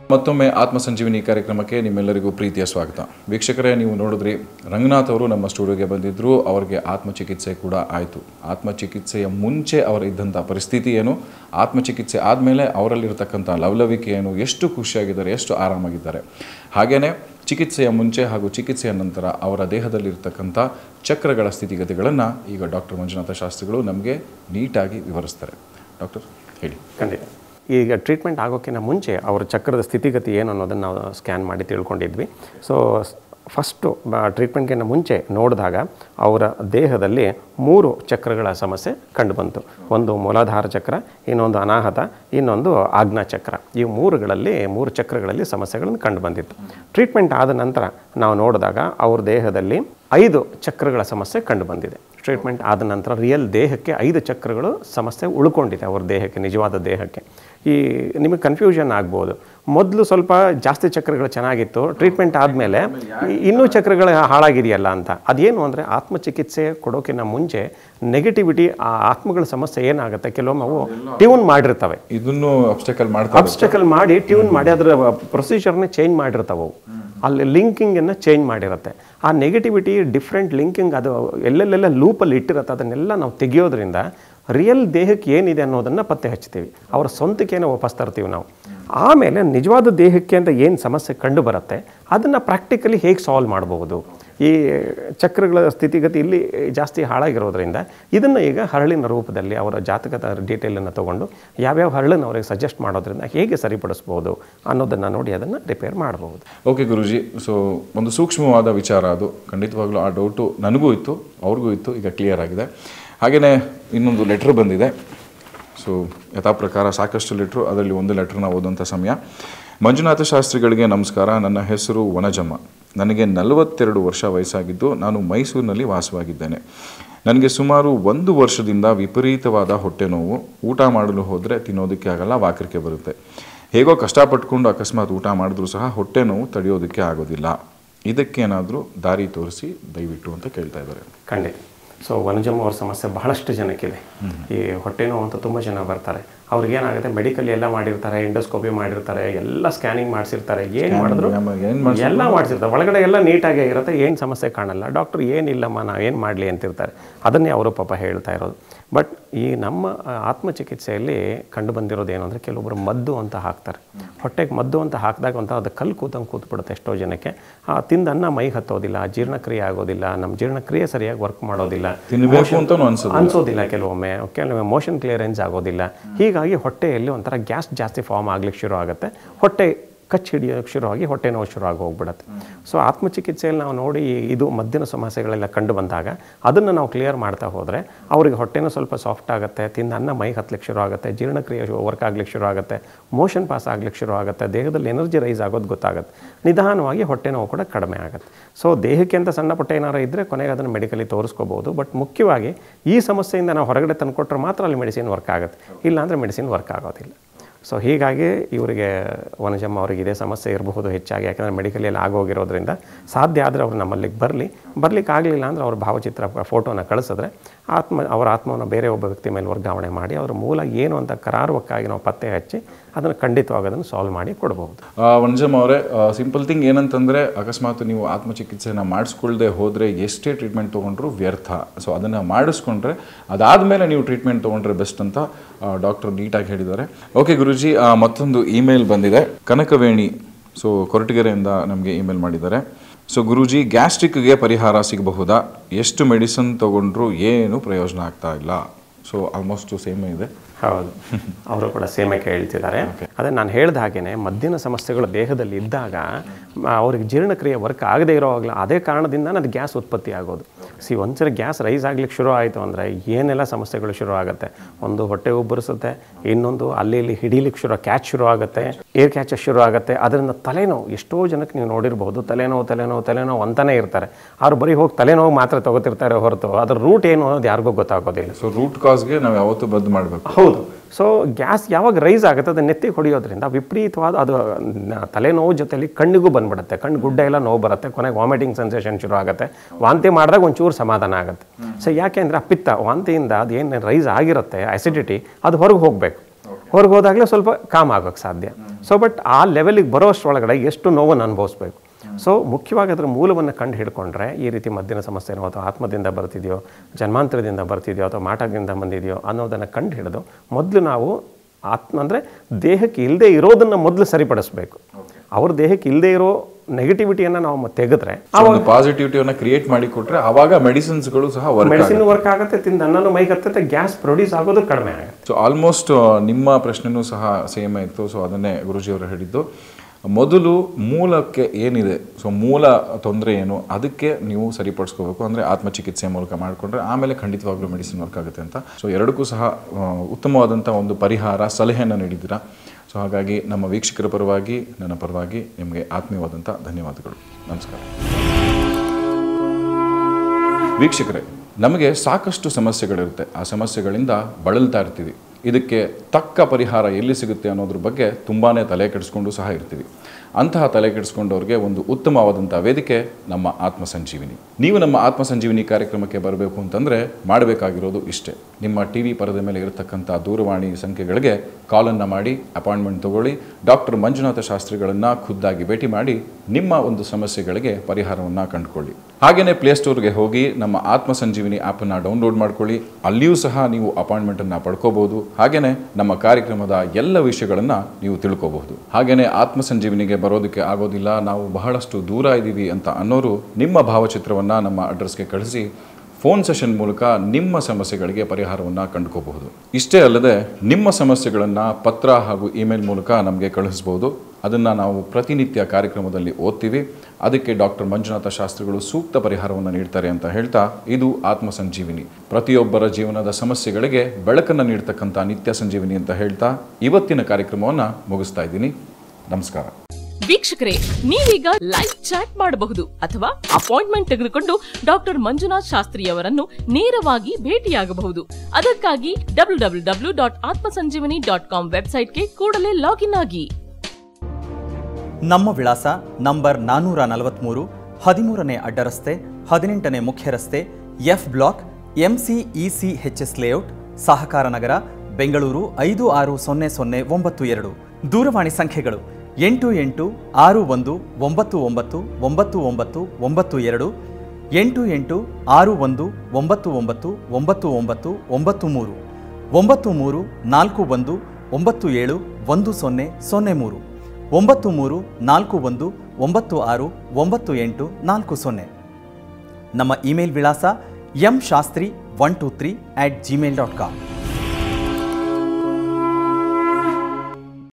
ಮತ್ತೊಮ್ಮೆ ಆತ್ಮ ಸಂಜೀವಿನಿ ಕಾರ್ಯಕ್ರಮಕ್ಕೆ ನಿಮ್ಮೆಲ್ಲರಿಗೂ ಪ್ರೀತಿಯ ಸ್ವಾಗತ ವೀಕ್ಷಕರೇ ನೀವು ನೋಡಿದ್ರಿ ರಂಗನಾಥ್ ಅವರು ನಮ್ಮ ಸ್ಟುಡಿಯೋಗೆ ಬಂದಿದ್ದರು ಅವರಿಗೆ ಆತ್ಮಚಿಕಿತ್ಸೆ ಕೂಡ ಆಯಿತು ಆತ್ಮಚಿಕಿತ್ಸೆಯ ಮುಂಚೆ ಅವರ ಇದ್ದಂಥ ಪರಿಸ್ಥಿತಿ ಏನು ಆತ್ಮಚಿಕಿತ್ಸೆ ಆದಮೇಲೆ ಅವರಲ್ಲಿರ್ತಕ್ಕಂಥ ಲವಲವಿಕೆ ಏನು ಎಷ್ಟು ಖುಷಿಯಾಗಿದ್ದಾರೆ ಎಷ್ಟು ಆರಾಮಾಗಿದ್ದಾರೆ ಹಾಗೆಯೇ ಚಿಕಿತ್ಸೆಯ ಮುಂಚೆ ಹಾಗೂ ಚಿಕಿತ್ಸೆಯ ನಂತರ ಅವರ ದೇಹದಲ್ಲಿರ್ತಕ್ಕಂಥ ಚಕ್ರಗಳ ಸ್ಥಿತಿಗತಿಗಳನ್ನು ಈಗ ಡಾಕ್ಟರ್ ಮಂಜುನಾಥ ಶಾಸ್ತ್ರಿಗಳು ನಮಗೆ ನೀಟಾಗಿ ವಿವರಿಸ್ತಾರೆ ಡಾಕ್ಟರ್ ಹೇಳಿ ಖಂಡಿತ ಈಗ ಟ್ರೀಟ್ಮೆಂಟ್ ಆಗೋಕ್ಕಿಂತ ಮುಂಚೆ ಅವ್ರ ಚಕ್ರದ ಸ್ಥಿತಿಗತಿ ಏನು ಅನ್ನೋದನ್ನು ನಾವು ಸ್ಕ್ಯಾನ್ ಮಾಡಿ ತಿಳ್ಕೊಂಡಿದ್ವಿ ಸೊ ಫಸ್ಟು ಟ್ರೀಟ್ಮೆಂಟ್ಗಿಂತ ಮುಂಚೆ ನೋಡಿದಾಗ ಅವರ ದೇಹದಲ್ಲಿ ಮೂರು ಚಕ್ರಗಳ ಸಮಸ್ಯೆ ಕಂಡುಬಂತು ಒಂದು ಮೂಲಾಧಾರ ಚಕ್ರ ಇನ್ನೊಂದು ಅನಾಹತ ಇನ್ನೊಂದು ಆಜ್ಞಾ ಚಕ್ರ ಈ ಮೂರುಗಳಲ್ಲಿ ಮೂರು ಚಕ್ರಗಳಲ್ಲಿ ಸಮಸ್ಯೆಗಳನ್ನು ಕಂಡುಬಂದಿತ್ತು ಟ್ರೀಟ್ಮೆಂಟ್ ಆದ ನಂತರ ನಾವು ನೋಡಿದಾಗ ಅವ್ರ ದೇಹದಲ್ಲಿ ಐದು ಚಕ್ರಗಳ ಸಮಸ್ಯೆ ಕಂಡುಬಂದಿದೆ ಟ್ರೀಟ್ಮೆಂಟ್ ಆದ ನಂತರ ರಿಯಲ್ ದೇಹಕ್ಕೆ ಐದು ಚಕ್ರಗಳು ಸಮಸ್ಯೆ ಉಳ್ಕೊಂಡಿದೆ ಅವ್ರ ದೇಹಕ್ಕೆ ನಿಜವಾದ ದೇಹಕ್ಕೆ ಈ ನಿಮಗೆ ಕನ್ಫ್ಯೂಷನ್ ಆಗ್ಬೋದು ಮೊದಲು ಸ್ವಲ್ಪ ಜಾಸ್ತಿ ಚಕ್ರಗಳು ಚೆನ್ನಾಗಿತ್ತು ಟ್ರೀಟ್ಮೆಂಟ್ ಆದಮೇಲೆ ಇನ್ನೂ ಚಕ್ರಗಳು ಹಾಳಾಗಿದೆಯಲ್ಲ ಅಂತ ಅದೇನು ಅಂದರೆ ಆತ್ಮಚಿಕಿತ್ಸೆ ಕೊಡೋಕ್ಕಿಂತ ಮುಂಚೆ ನೆಗೆಟಿವಿಟಿ ಆ ಆತ್ಮಗಳ ಸಮಸ್ಯೆ ಏನಾಗುತ್ತೆ ಕೆಲವೊಮ್ಮೆ ಅವು ಟ್ಯೂನ್ ಮಾಡಿರ್ತವೆ ಇದನ್ನು ಅಬ್ಸ್ಟೆಕಲ್ ಮಾಡ್ತಾರೆ ಅಬ್ಸ್ಟಕಲ್ ಮಾಡಿ ಟ್ಯೂನ್ ಮಾಡಿ ಅದರ ಪ್ರೊಸೀಜರ್ನೇ ಚೇಂಜ್ ಮಾಡಿರ್ತಾವೆ ಅವು ಅಲ್ಲಿ ಲಿಂಕಿಂಗನ್ನು ಚೇಂಜ್ ಮಾಡಿರುತ್ತೆ ಆ ನೆಗೆಟಿವಿಟಿ ಡಿಫ್ರೆಂಟ್ ಲಿಂಕಿಂಗ್ ಅದು ಎಲ್ಲೆಲ್ಲೆಲ್ಲ ಲೂಪಲ್ಲಿ ಇಟ್ಟಿರುತ್ತೆ ಅದನ್ನೆಲ್ಲ ನಾವು ತೆಗೆಯೋದ್ರಿಂದ ರಿಯಲ್ ದೇಹಕ್ಕೆ ಏನಿದೆ ಅನ್ನೋದನ್ನು ಪತ್ತೆ ಹಚ್ತೀವಿ ಅವರ ಸ್ವಂತಕ್ಕೇನೆ ವಾಪಸ್ ತರ್ತೀವಿ ನಾವು ಆಮೇಲೆ ನಿಜವಾದ ದೇಹಕ್ಕೆ ಅಂತ ಏನು ಸಮಸ್ಯೆ ಕಂಡು ಬರುತ್ತೆ ಅದನ್ನು ಪ್ರಾಕ್ಟಿಕಲಿ ಹೇಗೆ ಸಾಲ್ವ್ ಮಾಡಬಹುದು ಈ ಚಕ್ರಗಳ ಸ್ಥಿತಿಗತಿ ಇಲ್ಲಿ ಜಾಸ್ತಿ ಹಾಳಾಗಿರೋದ್ರಿಂದ ಇದನ್ನು ಈಗ ಹರಳಿನ ರೂಪದಲ್ಲಿ ಅವರ ಜಾತಕದ ಡೀಟೇಲನ್ನು ತೊಗೊಂಡು ಯಾವ್ಯಾವ ಹರಳನ್ನು ಅವರಿಗೆ ಸಜೆಸ್ಟ್ ಮಾಡೋದ್ರಿಂದ ಹೇಗೆ ಸರಿಪಡಿಸ್ಬೋದು ಅನ್ನೋದನ್ನು ನೋಡಿ ಅದನ್ನು ರಿಪೇರ್ ಮಾಡಬಹುದು ಓಕೆ ಗುರುಜಿ ಸೊ ಒಂದು ಸೂಕ್ಷ್ಮವಾದ ವಿಚಾರ ಅದು ಖಂಡಿತವಾಗ್ಲೂ ಆ ಡೌಟು ನನಗೂ ಇತ್ತು ಅವ್ರಿಗೂ ಇತ್ತು ಈಗ ಕ್ಲಿಯರ್ ಆಗಿದೆ ಹಾಗೆಯೇ ಇನ್ನೊಂದು ಲೆಟ್ರ್ ಬಂದಿದೆ ಸೊ ಯಥಾ ಪ್ರಕಾರ ಸಾಕಷ್ಟು ಲೆಟ್ರು ಅದರಲ್ಲಿ ಒಂದು ಲೆಟ್ರನ್ನ ಓದುವಂಥ ಸಮಯ ಮಂಜುನಾಥ ಶಾಸ್ತ್ರಿಗಳಿಗೆ ನಮಸ್ಕಾರ ನನ್ನ ಹೆಸರು ವನಜಮ್ಮ ನನಗೆ ನಲವತ್ತೆರಡು ವರ್ಷ ವಯಸ್ಸಾಗಿದ್ದು ನಾನು ಮೈಸೂರಿನಲ್ಲಿ ವಾಸವಾಗಿದ್ದೇನೆ ನನಗೆ ಸುಮಾರು ಒಂದು ವರ್ಷದಿಂದ ವಿಪರೀತವಾದ ಹೊಟ್ಟೆ ನೋವು ಊಟ ಮಾಡಲು ಹೋದರೆ ತಿನ್ನೋದಕ್ಕೆ ಆಗಲ್ಲ ವಾಕರಿಕೆ ಬರುತ್ತೆ ಹೇಗೋ ಕಷ್ಟಪಟ್ಕೊಂಡು ಅಕಸ್ಮಾತ್ ಊಟ ಮಾಡಿದ್ರೂ ಸಹ ಹೊಟ್ಟೆ ನೋವು ತಡೆಯೋದಕ್ಕೆ ಆಗೋದಿಲ್ಲ ಇದಕ್ಕೇನಾದರೂ ದಾರಿ ತೋರಿಸಿ ದಯವಿಟ್ಟು ಅಂತ ಕೇಳ್ತಾ ಇದ್ದಾರೆ ಖಂಡಿತ ಸೊ ವನಜಮ್ಮ ಅವ್ರ ಸಮಸ್ಯೆ ಬಹಳಷ್ಟು ಜನಕ್ಕಿದೆ ಈ ಹೊಟ್ಟೆ ನೋವು ಅಂತ ತುಂಬ ಜನ ಬರ್ತಾರೆ ಅವ್ರಿಗೇನಾಗುತ್ತೆ ಮೆಡಿಕಲ್ ಎಲ್ಲ ಮಾಡಿರ್ತಾರೆ ಎಂಡೋಸ್ಕೋಪಿ ಮಾಡಿರ್ತಾರೆ ಎಲ್ಲ ಸ್ಕ್ಯಾನಿಂಗ್ ಮಾಡಿಸಿರ್ತಾರೆ ಏನು ಮಾಡಿದ್ರು ಏನು ಎಲ್ಲ ಮಾಡಿಸಿರ್ತಾರೆ ಒಳಗಡೆ ಎಲ್ಲ ನೀಟಾಗೇ ಇರುತ್ತೆ ಏನು ಸಮಸ್ಯೆ ಕಾಣಲ್ಲ ಡಾಕ್ಟ್ರ್ ಏನಿಲ್ಲಮ್ಮ ನಾವು ಏನು ಮಾಡಲಿ ಅಂತಿರ್ತಾರೆ ಅದನ್ನೇ ಅವರು ಪಾಪ ಹೇಳ್ತಾ ಇರೋದು ಬಟ್ ಈ ನಮ್ಮ ಆ, ಆತ್ಮಚಿಕಿತ್ಸೆಯಲ್ಲಿ ಕಂಡು ಬಂದಿರೋದು ಏನು ಅಂದರೆ ಕೆಲವೊಬ್ಬರು ಮದ್ದು ಅಂತ ಹಾಕ್ತಾರೆ ಹೊಟ್ಟೆಗೆ ಮದ್ದು ಅಂತ ಹಾಕಿದಾಗ ಅಂತ ಅದು ಕಲ್ಲು ಕೂತಂಗೆ ಕೂತ್ಬಿಡುತ್ತೆ ಎಷ್ಟೋ ಜನಕ್ಕೆ ಆ ತಿಂದ ಅನ್ನ ಮೈಗೆ ಹತ್ತೋದಿಲ್ಲ ಜೀರ್ಣಕ್ರಿಯೆ ಆಗೋದಿಲ್ಲ ನಮ್ಮ ಜೀರ್ಣಕ್ರಿಯೆ ಸರಿಯಾಗಿ ವರ್ಕ್ ಮಾಡೋದಿಲ್ಲ ತಿನ್ನಬೇಕು ಅಂತಲೂ ಅನ್ಸುತ್ತೆ ಅನ್ಸೋದಿಲ್ಲ ಕೆಲವೊಮ್ಮೆ ಕೆಲವೊಮ್ಮೆ ಮೋಷನ್ ಕ್ಲಿಯರೆನ್ಸ್ ಆಗೋದಿಲ್ಲ ಹೀಗಾಗಿ ಹೊಟ್ಟೆಯಲ್ಲಿ ಒಂಥರ ಗ್ಯಾಸ್ ಜಾಸ್ತಿ ಫಾರ್ಮ್ ಆಗ್ಲಿಕ್ಕೆ ಶುರು ಆಗುತ್ತೆ ಹೊಟ್ಟೆ ಕಚ್ಚಿ ಹಿಡಿಯೋಕ್ಕೆ ಶುರುವಾಗಿ ಹೊಟ್ಟೆ ನೋವು ಶುರು ಆಗಿ ಹೋಗ್ಬಿಡುತ್ತೆ ಸೊ ಆತ್ಮಚಿಕಿತ್ಸೆಯಲ್ಲಿ ನಾವು ನೋಡಿ ಇದು ಮದ್ದಿನ ಸಮಸ್ಯೆಗಳೆಲ್ಲ ಕಂಡು ಬಂದಾಗ ಅದನ್ನು ನಾವು ಕ್ಲಿಯರ್ ಮಾಡ್ತಾ ಹೋದರೆ ಅವರಿಗೆ ಹೊಟ್ಟೆನೂ ಸ್ವಲ್ಪ ಸಾಫ್ಟ್ ಆಗುತ್ತೆ ತಿಂದ ಅನ್ನ ಮೈಗೆ ಹತ್ಲಿಕ್ಕೆ ಶುರು ಆಗುತ್ತೆ ಜೀರ್ಣಕ್ರಿಯೆ ವರ್ಕ್ ಆಗ್ಲಿಕ್ಕೆ ಶುರು ಆಗುತ್ತೆ ಮೋಷನ್ ಪಾಸ್ ಆಗ್ಲಿಕ್ಕೆ ಶುರು ಆಗುತ್ತೆ ದೇಹದಲ್ಲಿ ಎನರ್ಜಿ ರೈಸ್ ಆಗೋದು ಗೊತ್ತಾಗುತ್ತೆ ನಿಧಾನವಾಗಿ ಹೊಟ್ಟೆ ನೋವು ಕೂಡ ಕಡಿಮೆ ಆಗುತ್ತೆ ಸೊ ದೇಹಕ್ಕೆ ಅಂತ ಸಣ್ಣ ಪುಟ್ಟ ಏನಾರು ಇದ್ದರೆ ಕೊನೆಗೆ ಅದನ್ನು ಮೆಡಿಕಲಿ ತೋರಿಸ್ಕೋಬೋದು ಬಟ್ ಮುಖ್ಯವಾಗಿ ಈ ಸಮಸ್ಯೆಯಿಂದ ನಾವು ಹೊರಗಡೆ ತಂದುಕೊಟ್ರೆ ಮಾತ್ರ ಅಲ್ಲಿ ಮೆಡಿಸಿನ್ ವರ್ಕ್ ಆಗುತ್ತೆ ಇಲ್ಲಾಂದರೆ ಮೆಡಿಸಿನ್ ವರ್ಕ್ ಆಗೋದಿಲ್ಲ ಸೊ ಹೀಗಾಗಿ ಇವರಿಗೆ ವನಜಮ್ಮ ಅವರಿಗೆ ಇದೇ ಸಮಸ್ಯೆ ಇರಬಹುದು ಹೆಚ್ಚಾಗಿ ಯಾಕಂದರೆ ಮೆಡಿಕಲಿಯಲ್ಲಿ ಆಗೋಗಿರೋದ್ರಿಂದ ಸಾಧ್ಯ ಆದರೆ ಅವರು ನಮ್ಮಲ್ಲಿಗೆ ಬರಲಿ ಬರ್ಲಿಕ್ಕೆ ಆಗಲಿಲ್ಲ ಅಂದರೆ ಅವ್ರ ಭಾವಚಿತ್ರ ಫೋಟೋನ ಕಳಿಸಿದ್ರೆ ಆತ್ಮ ಅವರ ಆತ್ಮವನ್ನು ಬೇರೆ ಒಬ್ಬ ವ್ಯಕ್ತಿ ಮೇಲೆ ವರ್ಗಾವಣೆ ಮಾಡಿ ಅವರ ಮೂಲ ಏನು ಅಂತ ಕರಾರುವಕ್ಕಾಗಿ ನಾವು ಪತ್ತೆ ಹಚ್ಚಿ ಅದನ್ನು ಖಂಡಿತವಾಗಿ ಅದನ್ನು ಸಾಲ್ವ್ ಮಾಡಿ ಕೊಡ್ಬೋದು ವನಜಮ್ ಅವರೇ ಸಿಂಪಲ್ ಥಿಂಗ್ ಏನಂತಂದರೆ ಅಕಸ್ಮಾತ್ ನೀವು ಆತ್ಮಚಿಕಿತ್ಸೆನ ಮಾಡಿಸ್ಕೊಳ್ದೆ ಹೋದರೆ ಎಷ್ಟೇ ಟ್ರೀಟ್ಮೆಂಟ್ ತೊಗೊಂಡ್ರು ವ್ಯರ್ಥ ಸೊ ಅದನ್ನು ಮಾಡಿಸ್ಕೊಂಡ್ರೆ ಅದಾದಮೇಲೆ ನೀವು ಟ್ರೀಟ್ಮೆಂಟ್ ತೊಗೊಂಡ್ರೆ ಬೆಸ್ಟ್ ಅಂತ ಡಾಕ್ಟರ್ ನೀಟಾಗಿ ಹೇಳಿದ್ದಾರೆ ಓಕೆ ಗುರುಜಿ ಆ, ಮತ್ತೊಂದು ಇಮೇಲ್ ಬಂದಿದೆ ಕನಕವೇಣಿ ಸೊ ಕೊರಟಗೆರೆಯಿಂದ ನಮಗೆ ಇಮೇಲ್ ಮಾಡಿದ್ದಾರೆ ಸೊ ಗುರೂಜಿ ಗ್ಯಾಸ್ಟ್ರಿಕ್ಗೆ ಪರಿಹಾರ ಸಿಗಬಹುದಾ ಎಷ್ಟು ಮೆಡಿಸಿನ್ ತೊಗೊಂಡ್ರು ಏನು ಪ್ರಯೋಜನ ಆಗ್ತಾ ಇಲ್ಲ ಸೊ ಆಲ್ಮೋಸ್ಟ್ ಸೇಮ್ ಇದೆ ಹೌದು ಅವರು ಕೂಡ ಸೇಮೆ ಕೇಳ್ತಿದ್ದಾರೆ ಅದೇ ನಾನು ಹೇಳ್ದ ಹಾಗೇನೆ ಮದ್ದಿನ ಸಮಸ್ಯೆಗಳು ದೇಹದಲ್ಲಿ ಇದ್ದಾಗ ಮ, ಅವ್ರಿಗೆ ಜೀರ್ಣಕ್ರಿಯೆ ವರ್ಕ್ ಆಗದೆ ಇರೋವಾಗಲೂ ಅದೇ ಕಾರಣದಿಂದ ಅದು ಗ್ಯಾಸ್ ಉತ್ಪತ್ತಿ ಆಗೋದು ಸಿ ಒಂದ್ಸರಿ ಗ್ಯಾಸ್ ರೈಸ್ ಆಗ್ಲಿಕ್ಕೆ ಶುರು ಆಯಿತು ಅಂದರೆ ಏನೆಲ್ಲ ಸಮಸ್ಯೆಗಳು ಶುರು ಆಗುತ್ತೆ ಒಂದು ಹೊಟ್ಟೆ ಉಬ್ಬರಿಸುತ್ತೆ ಇನ್ನೊಂದು ಅಲ್ಲಿ ಇಲ್ಲಿ ಹಿಡಿಲಿಕ್ಕೆ ಶುರು ಕ್ಯಾಚ್ ಶುರು ಆಗುತ್ತೆ ಏರ್ ಕ್ಯಾಚ್ ಶುರು ಆಗುತ್ತೆ ಅದರಿಂದ ತಲೆನೋವು ಎಷ್ಟೋ ಜನಕ್ಕೆ ನೀವು ನೋಡಿರ್ಬೋದು ತಲೆನೋವು ತಲೆನೋವು ತಲೆನೋವು ಅಂತಾನೆ ಇರ್ತಾರೆ ಅವ್ರು ಬರೀ ಹೋಗಿ ತಲೆನೋವು ಮಾತ್ರ ತಗೋತಿರ್ತಾರೆ ಹೊರತು ಅದ್ರ ರೂಟ್ ಏನು ಅನ್ನೋದು ಯಾರಿಗೂ ಗೊತ್ತಾಗೋದಿಲ್ಲ ಸೊ ರೂಟ್ ಕಾಸ್ಗೆ ನಾವು ಯಾವತ್ತೂ ಬದ್ದು ಮಾಡಬೇಕು ಹೌದು ಸೊ ಗ್ಯಾಸ್ ಯಾವಾಗ ರೈಸ್ ಆಗುತ್ತೆ ಅದು ನೆತ್ತಿಗೆ ಹೊಡೆಯೋದ್ರಿಂದ ವಿಪರೀತವಾದ ಅದು ನ- ತಲೆನೋವು ಜೊತೆಲಿ ಕಣ್ಣಿಗೂ ಬಂದ್ಬಿಡುತ್ತೆ ಕಣ್ಣು ಗುಡ್ಡ ಎಲ್ಲ ನೋವು ಬರುತ್ತೆ ಕೊನೆಗೆ ವಾಮಿಟಿಂಗ್ ಸೆನ್ಸೇಷನ್ ಶುರು ಆಗುತ್ತೆ ವಾಂತಿ ಮಾಡಿದಾಗ ಒಂಚೂರು ಸಮಾಧಾನ ಆಗುತ್ತೆ ಸೊ ಯಾಕೆಂದ್ರೆ ಆ ಪಿತ್ತ ವಾಂತಿಯಿಂದ ಅದು ಏನು ರೈಸ್ ಆಗಿರುತ್ತೆ ಅಸಿಡಿಟಿ ಅದು ಹೊರಗೆ ಹೋಗಬೇಕು ಹೊರಗೆ ಹೋದಾಗಲೇ ಸ್ವಲ್ಪ ಕಾಮ್ ಆಗೋಕ್ಕೆ ಸಾಧ್ಯ ಸೊ ಬಟ್ ಆ ಲೆವೆಲಿಗೆ ಬರೋಷ್ಟರೊಳಗಡೆ ಎಷ್ಟು ನೋವನ್ನು ಅನುಭವಿಸ್ಬೇಕು ಸೊ ಮುಖ್ಯವಾಗಿ ಅದರ ಮೂಲವನ್ನು ಕಂಡು ಹಿಡ್ಕೊಂಡ್ರೆ ಈ ರೀತಿ ಮದ್ದಿನ ಸಮಸ್ಯೆನೋ ಅಥವಾ ಆತ್ಮದಿಂದ ಬರ್ತಿದೆಯೋ ಜನ್ಮಾಂತರದಿಂದ ಬರ್ತಿದೆಯೋ ಅಥವಾ ಮಾಟದಿಂದ ಬಂದಿದೆಯೋ ಅನ್ನೋದನ್ನು ಕಂಡು ಹಿಡಿದು ಮೊದಲು ನಾವು ಆತ್ಮ ಅಂದರೆ ದೇಹಕ್ಕೆ ಇಲ್ಲದೆ ಇರೋದನ್ನು ಮೊದಲು ಸರಿಪಡಿಸ್ಬೇಕು ಅವ್ರ ದೇಹಕ್ಕೆ ಇಲ್ಲದೆ ಇರೋ ನೆಗೆಟಿವಿಟಿಯನ್ನು ನಾವು ತೆಗೆದ್ರೆ ಒಂದು ಪಾಸಿಟಿವಿಟಿಯನ್ನ ಕ್ರಿಯೇಟ್ ಮಾಡಿ ಕೊಟ್ರೆ ಅವಾಗ ಮೆಡಿಸಿನ್ಸ್ಗಳು ಸಹ ವರ್ಕ್ ಮೆಡಿಸಿನ್ ವರ್ಕ್ ಆಗುತ್ತೆ ತಿಂದು ಅನ್ನನೂ ಮೈಗೆ ಹತ್ತತ್ತೆ ಗ್ಯಾಸ್ ಪ್ರೊಡ್ಯೂಸ್ ಆಗೋದು ಕಡಿಮೆ ಆಗುತ್ತೆ ಸೊ ಆಲ್ಮೋಸ್ಟ್ ನಿಮ್ಮ ಪ್ರಶ್ನೆನೂ ಸಹ ಸೇಮ್ ಇತ್ತು ಸೊ ಅದನ್ನೇ ಗುರುಜಿಯವರು ಹೇಳಿದ್ದು ಮೊದಲು ಮೂಲಕ್ಕೆ ಏನಿದೆ ಸೊ ಮೂಲ ತೊಂದರೆ ಏನು ಅದಕ್ಕೆ ನೀವು ಸರಿಪಡಿಸ್ಕೋಬೇಕು ಅಂದರೆ ಆತ್ಮಚಿಕಿತ್ಸೆ ಮೂಲಕ ಮಾಡಿಕೊಂಡ್ರೆ ಆಮೇಲೆ ಖಂಡಿತವಾಗ್ಲೂ ಮೆಡಿಸಿನ್ ವರ್ಕ್ ಆಗುತ್ತೆ ಅಂತ ಸೊ ಎರಡಕ್ಕೂ ಸಹ ಆ, ಉತ್ತಮವಾದಂಥ ಒಂದು ಪರಿಹಾರ ಸಲಹೆಯನ್ನು ನೀಡಿದ್ದೀರಾ ಸೊ ಹಾಗಾಗಿ ನಮ್ಮ ವೀಕ್ಷಕರ ಪರವಾಗಿ ನನ್ನ ಪರವಾಗಿ ನಿಮಗೆ ಆತ್ಮೀಯವಾದಂಥ ಧನ್ಯವಾದಗಳು ನಮಸ್ಕಾರ ವೀಕ್ಷಕರೇ ನಮಗೆ ಸಾಕಷ್ಟು ಸಮಸ್ಯೆಗಳಿರುತ್ತೆ ಆ ಸಮಸ್ಯೆಗಳಿಂದ ಬಳಲ್ತಾ ಇರ್ತೀವಿ ಇದಕ್ಕೆ ತಕ್ಕ ಪರಿಹಾರ ಎಲ್ಲಿ ಸಿಗುತ್ತೆ ಅನ್ನೋದ್ರ ಬಗ್ಗೆ ತುಂಬಾ ತಲೆ ಕೆಡಿಸ್ಕೊಂಡು ಸಹ ಇರ್ತೀವಿ ಅಂತಹ ತಲೆ ಕೆಡಿಸ್ಕೊಂಡವ್ರಿಗೆ ಒಂದು ಉತ್ತಮವಾದಂಥ ವೇದಿಕೆ ನಮ್ಮ ಆತ್ಮ ಸಂಜೀವಿನಿ ನೀವು ನಮ್ಮ ಆತ್ಮ ಸಂಜೀವಿನಿ ಕಾರ್ಯಕ್ರಮಕ್ಕೆ ಬರಬೇಕು ಅಂತಂದರೆ ಮಾಡಬೇಕಾಗಿರೋದು ಇಷ್ಟೇ ನಿಮ್ಮ ಟಿ ವಿ ಪರದೆ ಮೇಲೆ ಇರತಕ್ಕಂಥ ದೂರವಾಣಿ ಸಂಖ್ಯೆಗಳಿಗೆ ಕಾಲನ್ನು ಮಾಡಿ ಅಪಾಯಿಂಟ್ಮೆಂಟ್ ತಗೊಳ್ಳಿ ಡಾಕ್ಟರ್ ಮಂಜುನಾಥ ಶಾಸ್ತ್ರಿಗಳನ್ನು ಖುದ್ದಾಗಿ ಭೇಟಿ ಮಾಡಿ ನಿಮ್ಮ ಒಂದು ಸಮಸ್ಯೆಗಳಿಗೆ ಪರಿಹಾರವನ್ನು ಕಂಡುಕೊಳ್ಳಿ ಹಾಗೆಯೇ ಪ್ಲೇಸ್ಟೋರ್ಗೆ ಹೋಗಿ ನಮ್ಮ ಆತ್ಮ ಸಂಜೀವಿನಿ ಆ್ಯಪನ್ನು ಡೌನ್ಲೋಡ್ ಮಾಡ್ಕೊಳ್ಳಿ ಅಲ್ಲಿಯೂ ಸಹ ನೀವು ಅಪಾಯಿಂಟ್ಮೆಂಟನ್ನು ಪಡ್ಕೋಬಹುದು ಹಾಗೆಯೇ ನಮ್ಮ ಕಾರ್ಯಕ್ರಮದ ಎಲ್ಲ ವಿಷಯಗಳನ್ನು ನೀವು ತಿಳ್ಕೋಬಹುದು ಹಾಗೆಯೇ ಆತ್ಮ ಸಂಜೀವಿನಿಗೆ ಬರೋದಕ್ಕೆ ಆಗೋದಿಲ್ಲ ನಾವು ಬಹಳಷ್ಟು ದೂರ ಇದ್ದೀವಿ ಅಂತ ಅನ್ನೋರು ನಿಮ್ಮ ಭಾವಚಿತ್ರವನ್ನು ನಮ್ಮ ಅಡ್ರೆಸ್ಗೆ ಕಳಿಸಿ ಫೋನ್ ಸೆಷನ್ ಮೂಲಕ ನಿಮ್ಮ ಸಮಸ್ಯೆಗಳಿಗೆ ಪರಿಹಾರವನ್ನು ಕಂಡುಕೋಬಹುದು ಇಷ್ಟೇ ಅಲ್ಲದೆ ನಿಮ್ಮ ಸಮಸ್ಯೆಗಳನ್ನು ಪತ್ರ ಹಾಗೂ ಇಮೇಲ್ ಮೂಲಕ ನಮಗೆ ಕಳಿಸ್ಬೋದು ಅದನ್ನು ನಾವು ಪ್ರತಿನಿತ್ಯ ಕಾರ್ಯಕ್ರಮದಲ್ಲಿ ಓದ್ತೀವಿ ಅದಕ್ಕೆ ಡಾಕ್ಟರ್ ಮಂಜುನಾಥ ಶಾಸ್ತ್ರಿಗಳು ಸೂಕ್ತ ಪರಿಹಾರವನ್ನು ನೀಡ್ತಾರೆ ಅಂತ ಹೇಳ್ತಾ ಇದು ಆತ್ಮ ಸಂಜೀವಿನಿ ಪ್ರತಿಯೊಬ್ಬರ ಜೀವನದ ಸಮಸ್ಯೆಗಳಿಗೆ ಬೆಳಕನ್ನು ನೀಡ್ತಕ್ಕಂಥ ನಿತ್ಯ ಸಂಜೀವಿನಿ ಅಂತ ಹೇಳ್ತಾ ಇವತ್ತಿನ ಕಾರ್ಯಕ್ರಮವನ್ನು ಮುಗಿಸ್ತಾ ಇದ್ದೀನಿ ನಮಸ್ಕಾರ ವೀಕ್ಷಕರೇ ನೀವೀಗ ಲೈವ್ ಚಾಟ್ ಮಾಡಬಹುದು ಅಥವಾ ಅಪಾಯಿಂಟ್ಮೆಂಟ್ ತೆಗೆದುಕೊಂಡು ಡಾಕ್ಟರ್ ಮಂಜುನಾಥ್ ಶಾಸ್ತ್ರಿಯವರನ್ನು ನೇರವಾಗಿ ಭೇಟಿಯಾಗಬಹುದು ಅದಕ್ಕಾಗಿ W W W dot Atmasanjeevani dot com ವೆಬ್ಸೈಟ್ಗೆ ಕೂಡಲೇ ಲಾಗಿನ್ ಆಗಿ ನಮ್ಮ ವಿಳಾಸ ನಂಬರ್ ನಾನ್ನೂರ ನಲವತ್ತ್ಮೂರು ಹದಿಮೂರನೇ ಅಡ್ಡರಸ್ತೆ ಹದಿನೆಂಟನೇ ಮುಖ್ಯ ರಸ್ತೆ F block MCEC S layout Sahakara Nagar Bengaluru ಐದು ಆರು ಸೊನ್ನೆ ಸೊನ್ನೆ ಒಂಬತ್ತು ಎರಡು ದೂರವಾಣಿ ಸಂಖ್ಯೆಗಳು ಎಂಟು ಎಂಟು ಆರು ಒಂದು ಒಂಬತ್ತು ಒಂಬತ್ತು ಒಂಬತ್ತು ಒಂಬತ್ತು ಒಂಬತ್ತು ಎರಡು ಎಂಟು ಎಂಟು ಆರು ಒಂದು ಒಂಬತ್ತು ಒಂಬತ್ತು ಒಂಬತ್ತು ಒಂಬತ್ತು ಒಂಬತ್ತು ಮೂರು ಒಂಬತ್ತು ಮೂರು ನಾಲ್ಕು ಒಂದು ಒಂಬತ್ತು ಏಳು ಒಂದು ಸೊನ್ನೆ ಸೊನ್ನೆ ಮೂರು ಒಂಬತ್ತು ಮೂರು ನಾಲ್ಕು ಒಂದು ಒಂಬತ್ತು ಆರು ಒಂಬತ್ತು ಎಂಟು ನಾಲ್ಕು ಸೊನ್ನೆ ನಮ್ಮ ಇಮೇಲ್ ವಿಳಾಸ M Shastri one two three at Gmail dot com